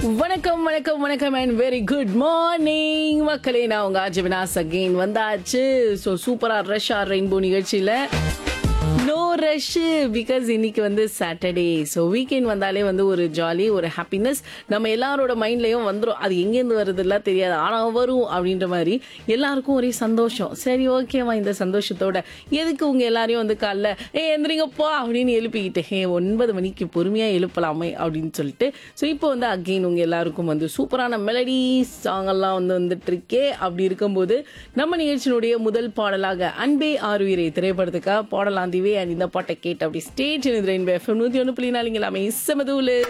வணக்கம் வணக்கம் வணக்கம் அண்ட் வெரி குட் மார்னிங் மக்களே நான் உங்க ஆஜி வினாஸ் அகெயின் வந்தாச்சு ஸோ சூப்பரா ரஷ்ஷா ரெயின்போ நிகழ்ச்சியில நோ ரஷ் பிகாஸ் இன்னைக்கு வந்து சாட்டர்டே ஸோ வீக்கெண்ட் வந்தாலே வந்து ஒரு ஜாலி ஒரு ஹாப்பினஸ் நம்ம எல்லாரோட மைண்ட்லயும் வந்துடும் அது எங்கேருந்து வருதுலாம் தெரியாது ஆனால் வரும் அப்படின்ற மாதிரி எல்லாருக்கும் ஒரே சந்தோஷம் சரி ஓகேவா இந்த சந்தோஷத்தோட எதுக்கு உங்க எல்லாரையும் வந்து காலைல ஏ எந்திரிங்கப்பா அப்படின்னு எழுப்பிக்கிட்டு ஹே ஒன்பது மணிக்கு பொறுமையா எழுப்பலாமே அப்படின்னு சொல்லிட்டு ஸோ இப்போ வந்து அகெயின் உங்க எல்லாருக்கும் வந்து சூப்பரான மெலடி சாங் எல்லாம் வந்து வந்துட்டு இருக்கே அப்படி இருக்கும்போது நம்ம நிகழ்ச்சியினுடைய முதல் பாடலாக அன்பே ஆறுயிரை திரைப்படத்துக்காக பாடலாம் திவே அண்ட் இந்த பாட்டை கேட்டு அப்படி ஸ்டேட் ரெயின்போ எஃப்எம் நூற்றி ஒன்று புள்ளி நாலுங்களாமே செமதூலு